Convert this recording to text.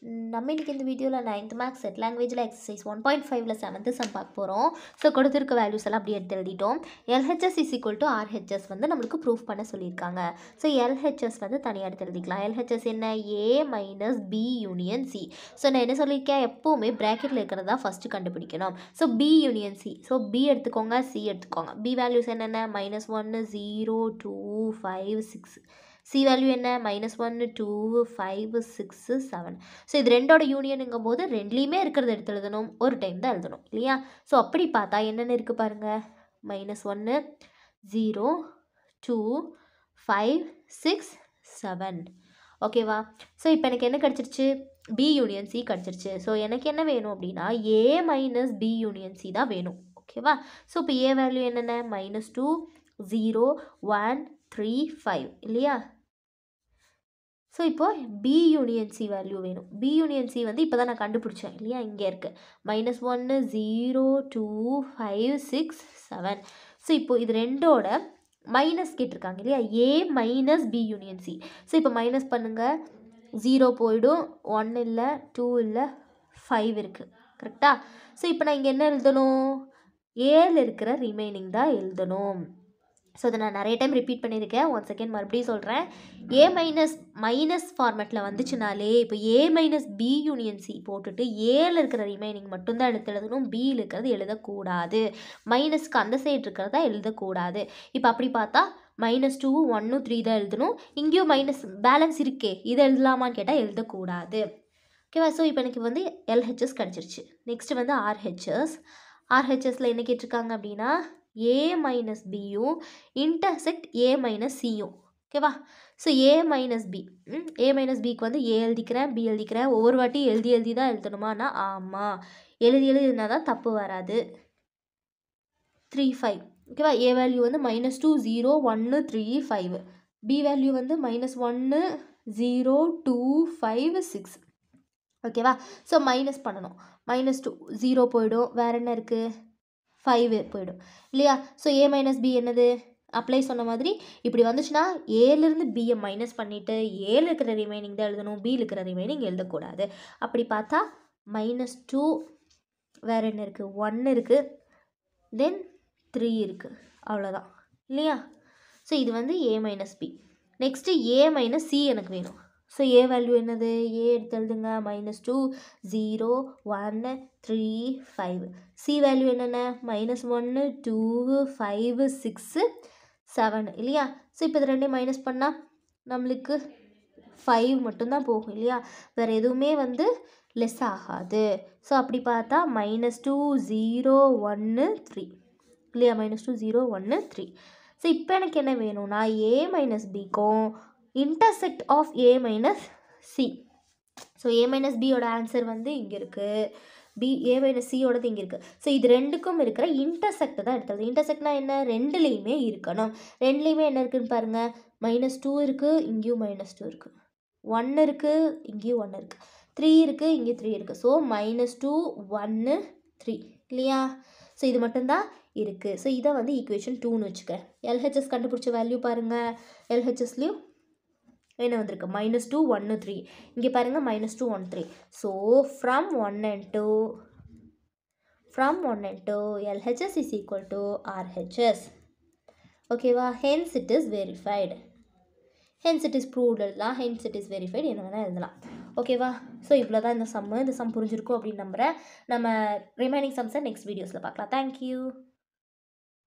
நம்ம இன்றைக்கி இந்த வீடியோவில் நைன்த் மேக்ஸ் செட் லாங்குவேஜில் எக்ஸசைஸ் ஒன் பாயிண்ட் ஃபைவ்ல செவன்த்து சம் பார்க்க போகிறோம் ஸோ கொடுத்துருக்க வேல்யூஸ் எல்லாம் அப்படி எடுத்து எழுதிட்டோம் LHS is equal to RHS வந்து நம்மளுக்கு ப்ரூஃப் பண்ண சொல்லியிருக்காங்க ஸோ எல்ஹெச்எஸ் வந்து தனியாக எடுத்து எழுதிக்கலாம் எல்ஹெச்எஸ் என்ன A minus B union C so நான் என்ன சொல்லியிருக்கேன் எப்போவுமே ப்ராக்கெட்டில் இருக்கிறதா ஃபஸ்ட்டு கண்டுபிடிக்கணும் so B union C so B எடுத்துக்கோங்க சி எடுத்துக்கோங்க பி வேல்யூஸ் என்னென்ன மைனஸ் ஒன்று zero two five six C value என்ன மைனஸ் ஒன்று two five six seven so இது ரெண்டோட யூனியனுங்கும் போது ரெண்டுலேயுமே இருக்கிறத எடுத்து எழுதணும் ஒரு டைம் தான் எழுதணும் இல்லையா ஸோ அப்படி பார்த்தா என்னென்ன இருக்குது பாருங்கள் மைனஸ் ஒன்று zero two five six seven ஓகேவா ஸோ இப்போ எனக்கு என்ன கிடச்சிருச்சு பி யூனியன் சி கிடச்சிருச்சு ஸோ எனக்கு என்ன வேணும் அப்படின்னா A minus B union C தான் வேணும் ஓகேவா ஸோ இப்போ ஏ வேல்யூ என்னென்ன minus two zero one three five இல்லையா ஸோ இப்போ பி யூனியன் சி வேல்யூ வேணும் பி யூனியன் சி வந்து இப்போ தான் நான் கண்டுபிடிச்சேன் இல்லையா இங்கே இருக்குது மைனஸ் ஒன்று zero two five six seven so இப்போ இது ரெண்டோட மைனஸ் கேட்டிருக்காங்க இல்லையா A minus B union C so இப்போ மைனஸ் பண்ணுங்கள் ஜீரோ போயிடும் ஒன் இல்லை டூ இல்லை ஃபைவ் இருக்குது கரெக்டாக ஸோ இப்போ நான் இங்கே என்ன எழுதணும் ஏழு இருக்கிற ரிமைனிங் தான் எழுதணும் ஸோ அதை நான் நிறைய டைம் ரிப்பீட் பண்ணியிருக்கேன் ஒன் செகண்ட் மறுபடியும் சொல்கிறேன் ஏ மைனஸ் மைனஸ் ஃபார்மேட்டில் வந்துச்சுனாலே இப்போ A minus B union C போட்டுட்டு ஏல இருக்கிற ரிமைனிங் மட்டும்தான் எடுத்து எழுதணும் பியில் இருக்கிறது எழுதக்கூடாது மைனஸ்க்கு அந்த சைடு இருக்கிறதா எழுதக்கூடாது இப்போ அப்படி பார்த்தா மைனஸ் டூ ஒன்று த்ரீ தான் எழுதணும் இங்கேயும் மைனஸ் பேலன்ஸ் இருக்கே இதை எழுதலாமான்னு கேட்டால் எழுதக்கூடாது ஓகேவா ஸோ இப்போ எனக்கு வந்து எல்ஹெச்எஸ் கிடச்சிருச்சு நெக்ஸ்ட்டு வந்து ஆர்ஹெச்எஸ் ஆர்ஹெச்எஸில் என்ன கேட்டிருக்காங்க அப்படின்னா ஏ மைனஸ் பியும் இன்டர்செக்ட் ஏ மைனஸ் சியும் ஓகேவா so A minus B A minus பிக்கு வந்து ஏ எழுதிக்கிறேன் பி எழுதிக்கிறேன் ஒவ்வொரு வாட்டி எழுதி எழுதி தான் எழுதணுமானா ஆமாம் எழுதி எழுதினா தான் தப்பு வராது த்ரீ ஃபைவ் ஓகேவா ஏ வேல்யூ வந்து மைனஸ் டூ ஜீரோ ஒன்று த்ரீ ஃபைவ் பி வேல்யூ வந்து மைனஸ் ஒன்று ஜீரோ டூ ஃபைவ் சிக்ஸ் ஓகேவா ஸோ மைனஸ் பண்ணணும் மைனஸ் டூ ஜீரோ போயிடும் வேறு என்ன இருக்குது ஃபைவ் போயிடும் இல்லையா ஸோ ஏ மைனஸ் பி என்னது அப்ளை சொன்ன மாதிரி இப்படி வந்துச்சுன்னா ஏலேருந்து பியை மைனஸ் பண்ணிவிட்டு ஏழு இருக்கிற ரிமைனிங் தான் எழுதணும் பி இருக்கிற ரிமைனிங் எழுதக்கூடாது அப்படி பார்த்தா மைனஸ் டூ வேறு என்ன இருக்குது ஒன்று இருக்குது தென் த்ரீ இருக்குது அவ்வளோதான் இல்லையா ஸோ இது வந்து A minus B next A minus C எனக்கு வேணும் ஸோ ஏ வேல்யூ என்னது ஏ எடுத்து எழுதுங்க மைனஸ் டூ ஜீரோ ஒன்று த்ரீ ஃபைவ் சி வேல்யூ என்னென்ன மைனஸ் ஒன்று டூ ஃபைவ் சிக்ஸு செவன் இல்லையா ஸோ இப்போ இது ரெண்டையும் மைனஸ் பண்ணால் நம்மளுக்கு ஃபைவ் மட்டும்தான் போகும் இல்லையா வேறு எதுவுமே வந்து லெஸ் ஆகாது ஸோ அப்படி பார்த்தா மைனஸ் டூ ஜீரோ ஒன்று த்ரீ இல்லையா மைனஸ் டூ ஜீரோ ஒன்று த்ரீ ஸோ இப்போ எனக்கு என்ன வேணும்னா ஏ மைனஸ் பிக்கும் intersect of A minus C so A minus பியோட ஆன்சர் வந்து இங்கே இருக்குது பி ஏ மைனஸ் சியோடது இங்கே இருக்குது ஸோ இது ரெண்டுக்கும் இருக்கிற இன்டர்செக்ட் தான் எடுத்தது இன்டர்செக்ட்னா என்ன ரெண்டுலேயுமே இருக்கணும் ரெண்டுலேயுமே என்ன இருக்குன்னு பாருங்கள் மைனஸ் டூ இருக்குது இங்கேயும் மைனஸ் டூ இருக்குது ஒன்று இருக்குது இங்கேயும் ஒன்று இருக்குது த்ரீ இருக்குது இங்கே த்ரீ இருக்குது ஸோ மைனஸ் டூ ஒன்று த்ரீ இல்லையா ஸோ இது மட்டும்தான் இருக்குது ஸோ இதை வந்து ஈக்குவேஷன் டூன்னு வச்சுக்க எல்ஹெச்எஸ் கண்டுபிடிச்ச வேல்யூ பாருங்கள் எல்ஹெச்எஸ்லேயும் என்ன வந்திருக்கு மைனஸ் டூ ஒன்று த்ரீ இங்கே பாருங்கள் minus two one three so from one and two from one and two LHS is equal to RHS ஓகேவா hence it is verified hence it is proved எழுதலாம் hence it is verified என்ன வேணால் எழுதலாம் ஓகேவா so இவ்வளோ தான் இந்த சம்மு இந்த சம் புரிஞ்சிருக்கும் அப்படின்னு நம்புகிறேன் நம்ம ரிமைனிங் சம்ஸை நெக்ஸ்ட் வீடியோஸில் பார்க்கலாம் தேங்க்யூ